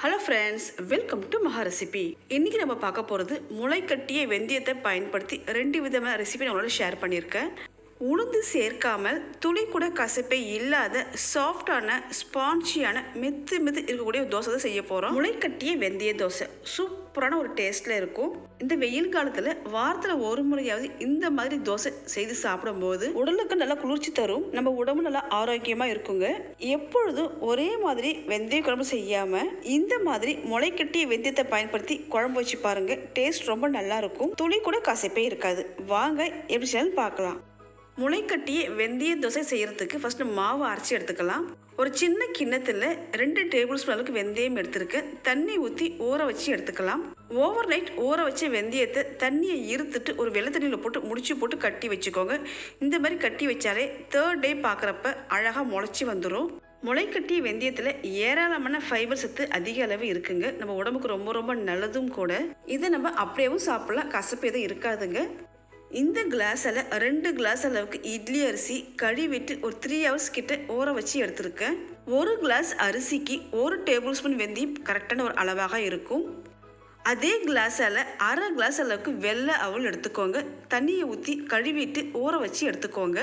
hello friends welcome to Maha recipe இன்னைக்கு நம்ம பார்க்க போகிறது முளைக்கட்டிய வெந்தயத்தை பயன்படுத்தி ரெண்டு விதமான ரெசிபி நான் உங்களோட ஷேர் பண்ணியிருக்கேன் உளுந்து சேர்க்காமல் துளி கூட கசப்பே இல்லாத சாஃப்டான ஸ்பான்ச்சியான மெத்து மெத்து இருக்கக்கூடிய ஒரு தோசை தான் செய்ய போகிறோம் முளைக்கட்டிய வெந்தய தோசை சூப்பரான ஒரு டேஸ்ட்டில் இருக்கும் இந்த வெயில் காலத்தில் வாரத்தில் ஒரு முறையாவது இந்த மாதிரி தோசை செய்து சாப்பிடும்போது உடலுக்கு நல்லா குளிர்ச்சி தரும் நம்ம உடம்பு நல்லா ஆரோக்கியமாக இருக்குங்க எப்பொழுதும் ஒரே மாதிரி வெந்தய குழம்பு செய்யாமல் இந்த மாதிரி முளைக்கட்டிய வெந்தயத்தை பயன்படுத்தி குழம்பு வச்சு பாருங்க டேஸ்ட் ரொம்ப நல்லா இருக்கும் துளி கூட கசப்பே இருக்காது வாங்க எப்படி செய்யலாம் பார்க்கலாம் முளைக்கட்டிய வெந்தய தோசை செய்யறதுக்கு ஃபர்ஸ்ட் மாவு அரைச்சி எடுத்துக்கலாம் ஒரு சின்ன கிண்ணத்தில் ரெண்டு டேபிள் ஸ்பூன் அளவுக்கு வெந்தயம் எடுத்திருக்கேன் தண்ணி ஊற்றி ஊற வச்சு எடுத்துக்கலாம் ஓவர் நைட் ஊற வச்ச வெந்தயத்தை தண்ணியை இருத்துட்டு ஒரு வெள்ளை தண்ணியில் போட்டு முடிச்சு போட்டு கட்டி வச்சுக்கோங்க இந்த மாதிரி கட்டி வச்சாலே தேர்ட் டே பார்க்குறப்ப அழகாக முளைச்சி வந்துடும் முளைக்கட்டிய வெந்தயத்தில் ஏராளமான ஃபைபர் சத்து அதிக அளவு இருக்குங்க நம்ம உடம்புக்கு ரொம்ப ரொம்ப நல்லதும் கூட இதை நம்ம அப்படியேவும் சாப்பிடலாம் கசப்பு எதுவும் இருக்காதுங்க இந்த கிளாஸில் ரெண்டு கிளாஸ் அளவுக்கு இட்லி அரிசி கழுவிட்டு ஒரு த்ரீ ஹவர்ஸ் கிட்ட ஊற வச்சு எடுத்திருக்கேன் ஒரு கிளாஸ் அரிசிக்கு ஒரு டேபிள் ஸ்பூன் வெந்தயம் கரெக்டான ஒரு அளவாக இருக்கும் அதே கிளாஸால் அரை கிளாஸ் அளவுக்கு வெள்ளை அவல் எடுத்துக்கோங்க தண்ணியை ஊற்றி கழுவிட்டு ஊற வச்சு எடுத்துக்கோங்க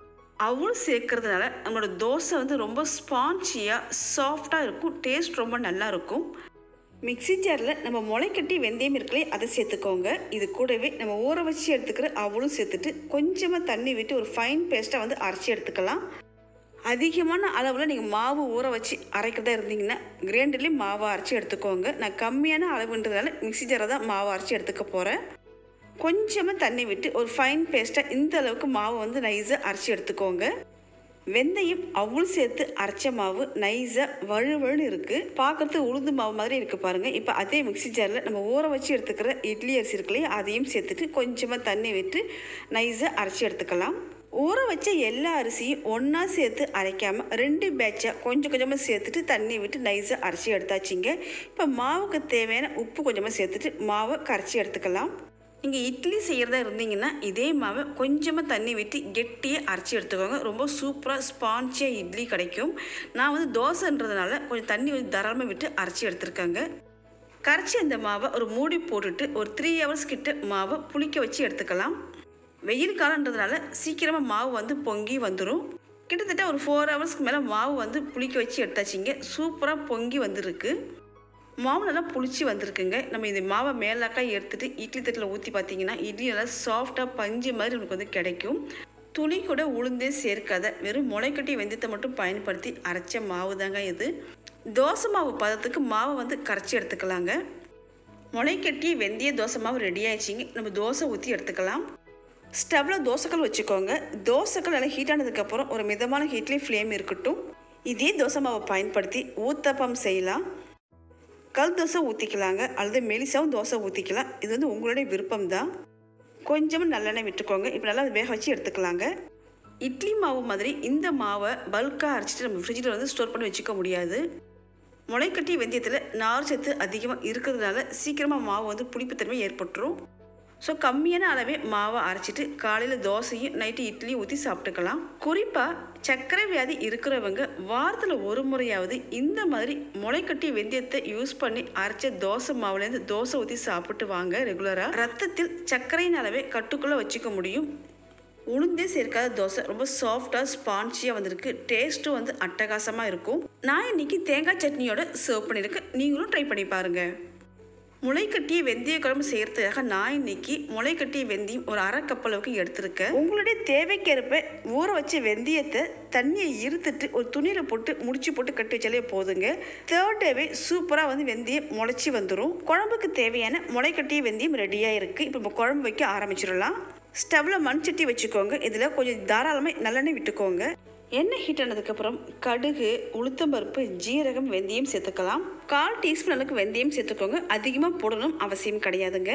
அவல் சேர்க்கறதுனால நம்மளோட தோசை வந்து ரொம்ப ஸ்பான்ச்சியாக சாஃப்டாக இருக்கும் டேஸ்ட் ரொம்ப நல்லா இருக்கும் மிக்ஸி ஜாரில் நம்ம முளைக்கட்டி வெந்தயம் இருக்கலே அதை சேர்த்துக்கோங்க இது கூடவே நம்ம ஊற வச்சு எடுத்துக்கிற அவளும் சேர்த்துட்டு கொஞ்சமாக தண்ணி விட்டு ஒரு ஃபைன் பேஸ்ட்டாக வந்து அரைச்சி எடுத்துக்கலாம் அதிகமான அளவில் நீங்கள் மாவு ஊற வச்சு அரைக்கிறதா இருந்தீங்கன்னா கிரைண்டர்லேயும் மாவு அரைச்சி எடுத்துக்கோங்க நான் கம்மியான அளவுன்றதுனால மிக்ஸி ஜாரை தான் மாவு அரைச்சி எடுத்துக்க போகிறேன் கொஞ்சமாக தண்ணி விட்டு ஒரு ஃபைன் பேஸ்ட்டாக இந்த அளவுக்கு மாவு வந்து நைஸாக அரைச்சி எடுத்துக்கோங்க வெந்தயம் அவுள் சேர்த்து அரைச்ச மாவு நைஸாக வழுவழுன்னு இருக்குது பார்க்குறதுக்கு உளுந்து மாவு மாதிரி இருக்குது பாருங்கள் இப்போ அதே மிக்ஸி ஜாரில் நம்ம ஊற வச்சு எடுத்துக்கிற இட்லி அரிசி இருக்குல்லையே அதையும் சேர்த்துட்டு கொஞ்சமாக தண்ணி விட்டு நைஸாக அரைச்சி எடுத்துக்கலாம் ஊற வச்ச எல்லா அரிசியும் ஒன்றா சேர்த்து அரைக்காமல் ரெண்டு பேட்சாக கொஞ்சம் கொஞ்சமாக சேர்த்துட்டு தண்ணி விட்டு நைஸாக அரைச்சி எடுத்தாச்சிங்க இப்போ மாவுக்கு தேவையான உப்பு கொஞ்சமாக சேர்த்துட்டு மாவை கரைச்சி எடுத்துக்கலாம் நீங்கள் இட்லி செய்கிறதா இருந்தீங்கன்னா இதே மாவை கொஞ்சமாக தண்ணி விட்டு கெட்டியாக அரைச்சி எடுத்துக்கோங்க ரொம்ப சூப்பராக ஸ்பான்ச்சியாக இட்லி கிடைக்கும் நான் வந்து தோசைன்றதுனால கொஞ்சம் தண்ணி வந்து தாராளமாக விட்டு அரைச்சி எடுத்துருக்கேங்க கரைச்சி அந்த மாவை ஒரு மூடி போட்டுட்டு ஒரு த்ரீ ஹவர்ஸ் கிட்ட மாவை புளிக்க வச்சு எடுத்துக்கலாம் வெயில் காலன்றதுனால சீக்கிரமாக மாவு வந்து பொங்கி வந்துடும் கிட்டத்தட்ட ஒரு ஃபோர் ஹவர்ஸ்க்கு மேலே மாவு வந்து புளிக்க வச்சு எடுத்தாச்சிங்க சூப்பராக பொங்கி வந்துருக்கு மாவு நல்லா புளிச்சு வந்திருக்குங்க நம்ம இந்த மாவை மேலாக்காய் எடுத்துட்டு இட்லி தட்டில் ஊற்றி பார்த்தீங்கன்னா இட்லி நல்லா சாஃப்டாக பஞ்சு மாதிரி நமக்கு வந்து கிடைக்கும் துளி கூட உளுந்தே சேர்க்காத வெறும் முளைக்கட்டி வெந்தயத்தை மட்டும் பயன்படுத்தி அரைச்ச மாவு தாங்க இது தோசை மாவு பதத்துக்கு மாவை வந்து கரைச்சி எடுத்துக்கலாங்க முளைக்கட்டி வெந்தய தோசை மாவு ரெடி ஆயிடுச்சிங்க நம்ம தோசை ஊற்றி எடுத்துக்கலாம் ஸ்டவ்வில் தோசைக்கல் வச்சுக்கோங்க தோசைக்கல் நல்லா ஹீட் ஆனதுக்கப்புறம் ஒரு மிதமான ஹீட்லேயும் ஃப்ளேம் இருக்கட்டும் இதே தோசை மாவை பயன்படுத்தி ஊத்தப்பம் செய்யலாம் கல் தோசை ஊற்றிக்கலாங்க அல்லது மெலிசாவும் தோசை ஊற்றிக்கலாம் இது வந்து உங்களுடைய விருப்பம் தான் கொஞ்சமாக நல்லெண்ணெய் விட்டுக்கோங்க இப்போ நல்லா வேக வச்சு எடுத்துக்கலாங்க இட்லி மாவு மாதிரி இந்த மாவை பல்காக அரைச்சிட்டு நம்ம ஃப்ரிட்ஜில் வந்து ஸ்டோர் பண்ணி வச்சுக்க முடியாது முளைக்கட்டி வெந்தயத்தில் நார் சத்து அதிகமாக இருக்கிறதுனால சீக்கிரமாக மாவு வந்து புளிப்புத்தன்மை ஏற்பட்டுரும் ஸோ கம்மியான அளவே மாவை அரைச்சிட்டு காலையில் தோசையும் நைட்டு இட்லியும் ஊற்றி சாப்பிட்டுக்கலாம் குறிப்பாக சர்க்கரை வியாதி இருக்கிறவங்க வாரத்தில் ஒரு முறையாவது இந்த மாதிரி முளைக்கட்டி வெந்தயத்தை யூஸ் பண்ணி அரைச்ச தோசை மாவுலேருந்து தோசை ஊற்றி சாப்பிட்டு வாங்க ரெகுலராக ரத்தத்தில் சர்க்கரையின் அளவை கட்டுக்குள்ளே வச்சுக்க முடியும் உளுந்தே சேர்க்காத தோசை ரொம்ப சாஃப்டாக ஸ்பான்ச்சியாக வந்திருக்கு டேஸ்ட்டும் வந்து அட்டகாசமாக இருக்கும் நான் இன்னைக்கு தேங்காய் சட்னியோட சர்வ் பண்ணியிருக்கேன் நீங்களும் ட்ரை பண்ணி பாருங்கள் முளைக்கட்டிய வெந்தய குழம்பு செய்யறதுக்காக நான் இன்னைக்கு முளைக்கட்டிய வெந்தயம் ஒரு அரை கப் அளவுக்கு எடுத்திருக்கேன் உங்களுடைய தேவைக்கேற்ப ஊற வச்ச வெந்தயத்தை தண்ணியை இருத்துட்டு ஒரு துணியில் போட்டு முடிச்சு போட்டு கட்டி வச்சாலே போதுங்க தேர்ட் டேவே சூப்பராக வந்து வெந்தயம் முளைச்சி வந்துடும் குழம்புக்கு தேவையான முளைக்கட்டிய வெந்தயம் ரெடியாக இருக்குது இப்போ நம்ம குழம்பு வைக்க ஆரம்பிச்சிடலாம் ஸ்டவ்வில் மண் சட்டி வச்சுக்கோங்க இதில் கொஞ்சம் தாராளமாக நல்லெண்ணெய் விட்டுக்கோங்க எண்ணெய் ஹீட் ஆனதுக்கப்புறம் கடுகு உளுத்தம்பருப்பு ஜீரகம் வெந்தயம் சேர்த்துக்கலாம் கால் டீஸ்பூன் அளவுக்கு வெந்தயம் சேர்த்துக்கோங்க அதிகமாக போடணும் அவசியம் கிடையாதுங்க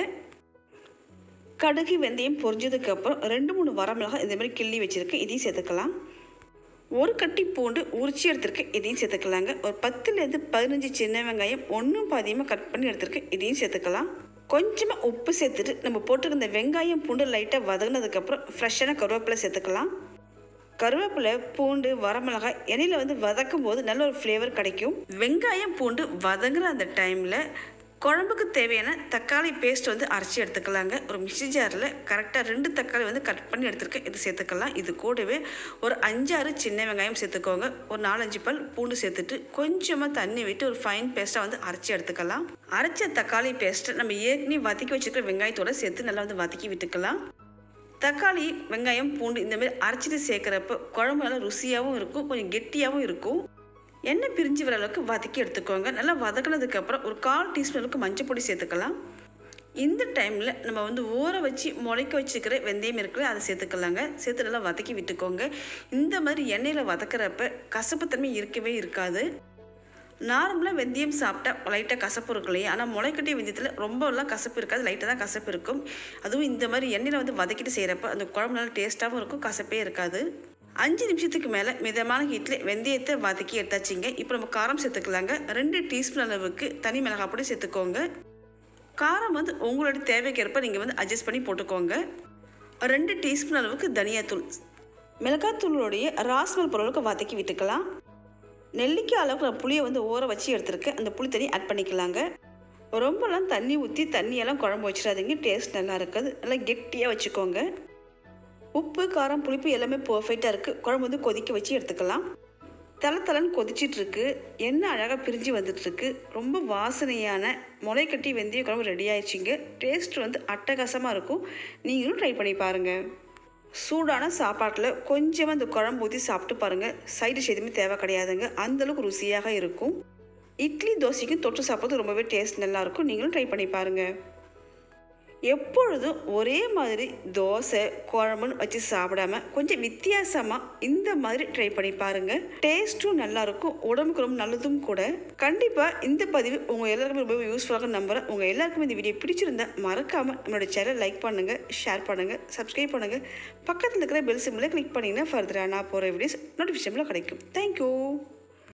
கடுகு வெந்தயம் பொரிஞ்சதுக்கப்புறம் ரெண்டு மூணு வரமிளகாய் இந்த மாதிரி கிள்ளி வச்சுருக்கேன் இதையும் சேர்த்துக்கலாம் ஒரு கட்டி பூண்டு உரிச்சி எடுத்திருக்கேன் இதையும் சேர்த்துக்கலாங்க ஒரு பத்துலேருந்து பதினஞ்சு சின்ன வெங்காயம் ஒன்றும் பாதியமாக கட் பண்ணி எடுத்திருக்கேன் இதையும் சேர்த்துக்கலாம் கொஞ்சமாக உப்பு சேர்த்துட்டு நம்ம போட்டுருந்த வெங்காயம் பூண்டு லைட்டாக வதங்கினதுக்கப்புறம் ஃப்ரெஷ்ஷான கருவேப்பிலை சேர்த்துக்கலாம் கருவேப்பிலை பூண்டு வரமிளகாய் எண்ணெயில் வந்து வதக்கும் போது நல்ல ஒரு ஃப்ளேவர் கிடைக்கும் வெங்காயம் பூண்டு வதங்குற அந்த டைமில் குழம்புக்கு தேவையான தக்காளி பேஸ்ட் வந்து அரைச்சி எடுத்துக்கலாங்க ஒரு மிக்ஸி ஜாரில் கரெக்டாக ரெண்டு தக்காளி வந்து கட் பண்ணி எடுத்துருக்கேன் இது சேர்த்துக்கலாம் இது கூடவே ஒரு அஞ்சாறு சின்ன வெங்காயம் சேர்த்துக்கோங்க ஒரு நாலஞ்சு பல் பூண்டு சேர்த்துட்டு கொஞ்சமாக தண்ணி விட்டு ஒரு ஃபைன் பேஸ்ட்டாக வந்து அரைச்சி எடுத்துக்கலாம் அரைச்ச தக்காளி பேஸ்ட்டை நம்ம ஏற்கனவே வதக்கி வச்சுருக்க வெங்காயத்தோட சேர்த்து நல்லா வந்து வதக்கி விட்டுக்கலாம் தக்காளி வெங்காயம் பூண்டு இந்த மாதிரி அரைச்சிட்டு சேர்க்குறப்ப குழம்பு நல்லா ருசியாகவும் இருக்கும் கொஞ்சம் கெட்டியாகவும் இருக்கும் எண்ணெய் பிரிஞ்சு வர அளவுக்கு வதக்கி எடுத்துக்கோங்க நல்லா வதக்கினதுக்கப்புறம் ஒரு கால் டீஸ்பூன் அளவுக்கு மஞ்சள் பொடி சேர்த்துக்கலாம் இந்த டைமில் நம்ம வந்து ஊற வச்சு முளைக்க வச்சுக்கிற வெந்தயம் இருக்குல்ல அதை சேர்த்துக்கலாங்க சேர்த்து நல்லா வதக்கி விட்டுக்கோங்க இந்த மாதிரி எண்ணெயில் வதக்கிறப்ப கசப்புத்தன்மை இருக்கவே இருக்காது நார்மலாக வெந்தயம் சாப்பிட்டா லைட்டாக கசப்பு இருக்கும் இல்லையா ஆனால் முளைக்கட்டிய வெந்தயத்தில் ரொம்பலாம் கசப்பு இருக்காது லைட்டாக தான் கசப்பு இருக்கும் அதுவும் இந்த மாதிரி எண்ணெயில் வந்து வதக்கிட்டு செய்கிறப்ப அந்த குழம்பு நல்லா டேஸ்ட்டாகவும் இருக்கும் கசப்பே இருக்காது அஞ்சு நிமிஷத்துக்கு மேலே மிதமான ஹீட்டில் வெந்தயத்தை வதக்கி எடுத்தாச்சிங்க இப்போ நம்ம காரம் சேர்த்துக்கலாங்க ரெண்டு டீஸ்பூன் அளவுக்கு தனி மிளகாய் பொடி சேர்த்துக்கோங்க காரம் வந்து உங்களோட தேவைக்கேற்ப நீங்கள் வந்து அட்ஜஸ்ட் பண்ணி போட்டுக்கோங்க ரெண்டு டீஸ்பூன் அளவுக்கு தனியாத்தூள் மிளகாத்தூளுடைய ராஸ்மல் பொருளுக்கு வதக்கி விட்டுக்கலாம் நெல்லிக்காய் அளவுக்கு நான் புளியை வந்து ஊற வச்சு எடுத்துருக்கேன் அந்த புளி தண்ணி ஆட் பண்ணிக்கலாங்க ரொம்பலாம் தண்ணி ஊற்றி தண்ணியெல்லாம் குழம்பு வச்சிடாதீங்க டேஸ்ட் நல்லா இருக்காது நல்லா கெட்டியாக வச்சுக்கோங்க உப்பு காரம் புளிப்பு எல்லாமே பர்ஃபெக்டாக இருக்குது குழம்பு வந்து கொதிக்க வச்சு எடுத்துக்கலாம் தலை தலைன்னு கொதிச்சிட்ருக்கு எண்ணெய் அழகாக பிரிஞ்சு வந்துட்டுருக்கு ரொம்ப வாசனையான முளைக்கட்டி வெந்தய குழம்பு ரெடி ஆயிடுச்சிங்க டேஸ்ட் வந்து அட்டகாசமாக இருக்கும் நீங்களும் ட்ரை பண்ணி பாருங்கள் சூடான சாப்பாட்டில் கொஞ்சமாக இந்த குழம்பு ஊற்றி சாப்பிட்டு பாருங்கள் சைடு டிஷ் எதுவுமே தேவை கிடையாதுங்க அந்தளவுக்கு ருசியாக இருக்கும் இட்லி தோசைக்கும் தொட்டு சாப்பிட்றது ரொம்பவே டேஸ்ட் நல்லாயிருக்கும் நீங்களும் ட்ரை பண்ணி பாருங்கள் எப்பொழுதும் ஒரே மாதிரி தோசை குழம்புன்னு வச்சு சாப்பிடாம கொஞ்சம் வித்தியாசமாக இந்த மாதிரி ட்ரை பண்ணி பாருங்கள் டேஸ்ட்டும் நல்லாயிருக்கும் உடம்புக்கு ரொம்ப நல்லதும் கூட கண்டிப்பாக இந்த பதிவு உங்கள் எல்லாருக்குமே ரொம்ப யூஸ்ஃபுல்லாக நம்புகிறேன் உங்கள் எல்லாருக்குமே இந்த வீடியோ பிடிச்சிருந்தா மறக்காமல் நம்மளோட சேனல் லைக் பண்ணுங்கள் ஷேர் பண்ணுங்கள் சப்ஸ்கிரைப் பண்ணுங்கள் பக்கத்தில் இருக்கிற பெல் சிம்மில் கிளிக் பண்ணிங்கன்னா ஃபர்தராக நான் போகிற வீடியோஸ் நோட்டிஃபிகேஷனில் கிடைக்கும் தேங்க்யூ